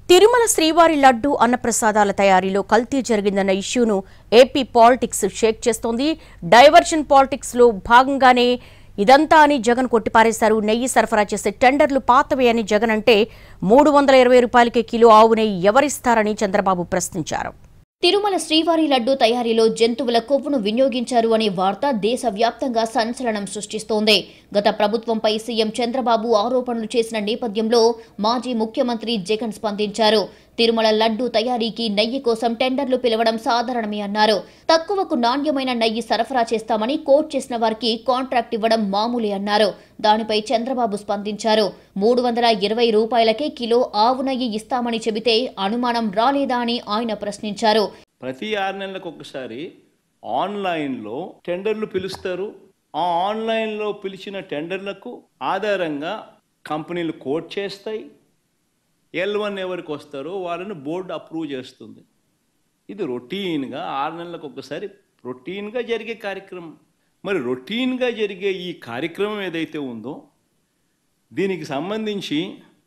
తిరుమల శ్రీవారి లడ్డు అన్నప్రసాదాల తయారీలో కల్తీ జరిగిందన్న ఇష్యూను ఏపీ పాలిటిక్స్ షేక్ చేస్తోంది డైవర్షన్ పాలిటిక్స్ లో భాగంగానే ఇదంతా అని జగన్ కొట్టిపారేశారు నెయ్యి సరఫరా చేసే టెండర్లు పాతవే అని జగన్ అంటే మూడు వందల ఇరవై రూపాయలకే కిలో ఆవు నెయ్యి ఎవరిస్తారని చంద్రబాబు ప్రశ్నించారు తిరుమల శ్రీవారి లడ్డు తయారీలో జంతువుల కొవ్వును వినియోగించారు అనే వార్త దేశవ్యాప్తంగా సంచలనం సృష్టిస్తోంది గత ప్రభుత్వంపై సీఎం చంద్రబాబు ఆరోపణలు చేసిన నేపథ్యంలో మాజీ ముఖ్యమంత్రి జగన్ స్పందించారు తిరుమల లడ్డు తయారీకి నెయ్యి కోసం టెండర్లు పిలవడం సాధారణమే అన్నారు తక్కువకు నాణ్యమైన నెయ్యి సరఫరా చేస్తామని కోట్ చేసిన వారికి కాంట్రాక్ట్ ఇవ్వడం మామూలే అన్నారు దానిపై చంద్రబాబు స్పందించారు మూడు వందల ఇరవై రూపాయలకే కిలో ఆవు నెయ్యి ఇస్తామని చెబితే అనుమానం రాలేదా అని ఆయన ప్రశ్నించారు ప్రతి ఆరు నెలలకు ఒకసారి ఆన్లైన్లో టెండర్లు పిలుస్తారు ఆ ఆన్లైన్లో పిలిచిన టెండర్లకు ఆధారంగా కంపెనీలు కోట్ చేస్తాయి ఎల్ వన్ ఎవరికి వస్తారో వాళ్ళని బోర్డు అప్రూవ్ చేస్తుంది ఇది రొటీన్గా ఆరు నెలలకు ఒకసారి రొటీన్గా జరిగే కార్యక్రమం మరి రొటీన్గా జరిగే ఈ కార్యక్రమం ఏదైతే ఉందో దీనికి సంబంధించి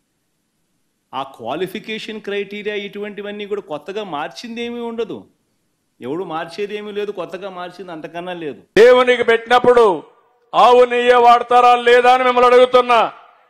ఆ క్వాలిఫికేషన్ క్రైటీరియా ఇటువంటివన్నీ కూడా కొత్తగా మార్చింది ఏమీ ఉండదు ఎవడు మార్చేది ఏమీ లేదు కొత్తగా మార్చింది అంతకన్నా లేదు దేవునికి పెట్టినప్పుడు ఆవు నెయ్యి వాడతారా లేదా అని మిమ్మల్ని అడుగుతున్నా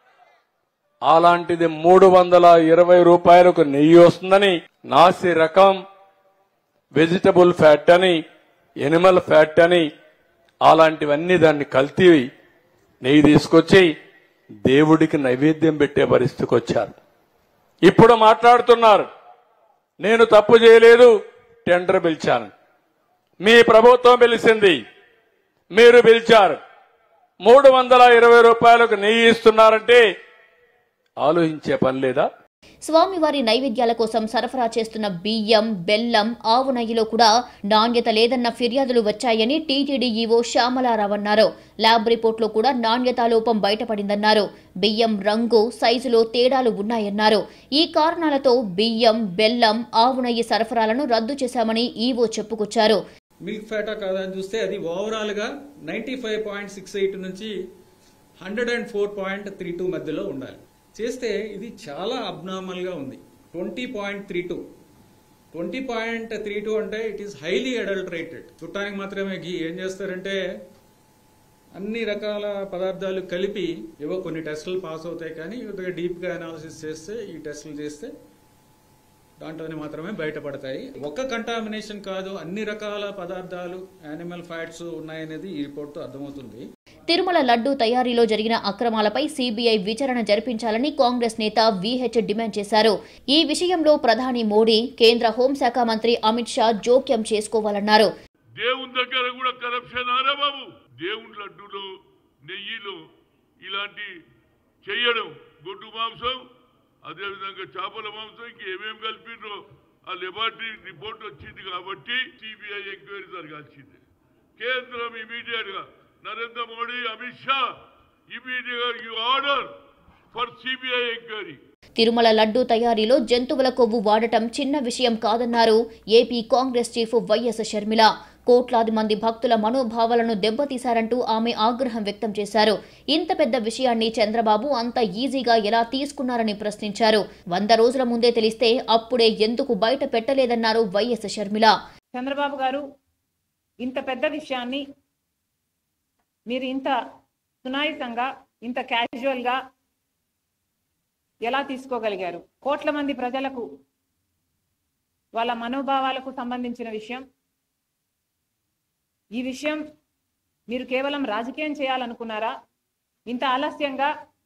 అలాంటిది మూడు వందల ఇరవై రూపాయలకు నెయ్యి వస్తుందని నాసి రకం వెజిటబుల్ ఫ్యాట్ అని ఎనిమల్ ఫ్యాట్ అని అలాంటివన్నీ దాన్ని కల్తీ నెయ్యి తీసుకొచ్చి దేవుడికి నైవేద్యం పెట్టే పరిస్థితికి వచ్చారు ఇప్పుడు మాట్లాడుతున్నారు నేను తప్పు చేయలేదు టెండర్ పిలిచాను మీ ప్రభుత్వం పిలిచింది మీరు పిలిచారు మూడు వందల ఇరవై రూపాయలకు నెయ్యి ఇస్తున్నారంటే ఆలోచించే పని లేదా స్వామివారి నైవేద్యాల కోసం సరఫరా చేస్తున్న బియ్యం బెల్లం ఆవు నెయ్యిలో కూడా నాణ్యత లేదన్న ఫిర్యాదులు వచ్చాయని టీటీడీ ఈవో శ్యామలారావు అన్నారు ల్యాబ్ రిపోర్ట్లో కూడా నాణ్యతా లోపం బయటపడిందన్నారు బియ్యం రంగు సైజులో తేడాలు ఉన్నాయన్నారు ఈ కారణాలతో బియ్యం బెల్లం ఆవు నెయ్యి సరఫరాలను రద్దు చేశామని ఈవో చెప్పుకొచ్చారు మిల్క్ ఫ్యాటా కాదా అని చూస్తే అది ఓవరాల్గా ninety five point six eight నుంచి hundred and four point three two మధ్యలో ఉండాలి చేస్తే ఇది చాలా అబ్నార్మల్గా ఉంది twenty point three two twenty point three two అంటే ఇట్ ఈస్ హైలీ అడల్టరేటెడ్ చుట్టానికి మాత్రమే ఘీ ఏం చేస్తారంటే అన్ని రకాల పదార్థాలు కలిపి ఏవో కొన్ని టెస్టులు పాస్ అవుతాయి కానీ కొద్దిగా డీప్గా అనాలిసిస్ చేస్తే ఈ టెస్టులు చేస్తే దాంట్లోనే మాత్రమే బయటపడతాయి ఒక్క కంటామినేషన్ కాదు అన్ని రకాల పదార్థాలు యానిమల్ ఫ్యాట్స్ ఉన్నాయనేది ఈ రిపోర్ట్తో అర్థమవుతుంది తిరుమల లడ్డూ తయారీలో జరిగిన అక్రమాలపై సీబీఐ విచారణ జరిపించాలని కాంగ్రెస్ నేత విహెచ్ డిమాండ్ చేశారు ఈ విషయంలో ప్రధాని మోడీ కేంద్ర హోంశాఖ మంత్రి అమిత్ షా జోక్యం చేసుకోవాలన్నారు దేవుని దగ్గర కూడా కరప్షన్ ఆరా బాబు దేవుని లడ్డూలో నెయ్యిలో ఇలాంటి చెయ్యడం గొడ్డు మాంసం అదేవిధంగా చేపల మాంసం ఇంకేమేం కలిపిండ్రో ఆ లెబార్టరీ రిపోర్ట్ వచ్చింది కాబట్టి సిబిఐ ఎంక్వైరీ జరగాల్సిందే కేంద్రం ఇమీడియట్ గా నరేంద్ర మోడీ అమిత్ షా ఇమీడియట్ గా you order for CBI enquiry Tirumala laddu తయారీలో జంతువుల కొవ్వు వాడటం చిన్న విషయం కాదన్నారు AP Congress chief YS Sharmila కోట్లాది మంది భక్తుల మనోభావాలను దెబ్బతీశారంటూ ఆమె ఆగ్రహం వ్యక్తం చేశారు ఇంత పెద్ద విషయాన్ని చంద్రబాబు అంత ఈజీగా ఎలా తీసుకున్నారని ప్రశ్నించారు వంద రోజుల ముందే తెలిస్తే అప్పుడే ఎందుకు బయట పెట్టలేదన్నారు వైఎస్ షర్మిల చంద్రబాబు గారు ఇంత పెద్ద విషయాన్ని మీరు ఇంత సునాయసంగా ఇంత క్యాజువల్గా ఎలా తీసుకోగలిగారు కోట్ల మంది ప్రజలకు వాళ్ళ మనోభావాలకు సంబంధించిన విషయం ఈ విషయం మీరు కేవలం రాజకీయం చేయాలనుకున్నారా ఇంత ఆలస్యంగా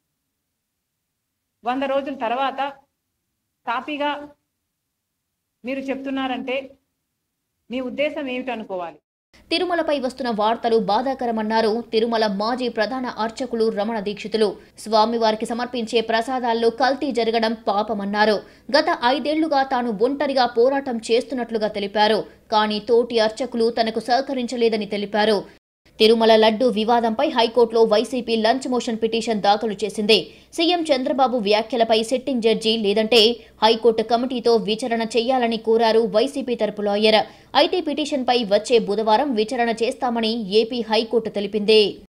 వంద రోజుల తర్వాత తాపీగా మీరు చెప్తున్నారంటే మీ ఉద్దేశం ఏమిటనుకోవాలి తిరుమలపై వస్తున్న వార్తలు బాధాకరమన్నారు తిరుమల మాజీ ప్రధాన అర్చకులు రమణ దీక్షితులు స్వామివారికి సమర్పించే ప్రసాదాల్లో కల్తీ జరగడం పాపమన్నారు గత ఐదేళ్లుగా తాను ఒంటరిగా పోరాటం చేస్తున్నట్లుగా తెలిపారు కానీ తోటి అర్చకులు తనకు సహకరించలేదని తెలిపారు తిరుమల లడ్డు వివాదంపై హైకోర్టులో వైసీపీ లంచ్ మోషన్ పిటిషన్ దాఖలు చేసింది సీఎం చంద్రబాబు వ్యాఖ్యలపై సిట్టింగ్ జడ్జి లేదంటే హైకోర్టు కమిటీతో విచారణ చేయాలని కోరారు వైసీపీ తరపు లాయర్ అయితే పిటిషన్పై వచ్చే బుధవారం విచారణ చేస్తామని ఏపీ హైకోర్టు తెలిపింది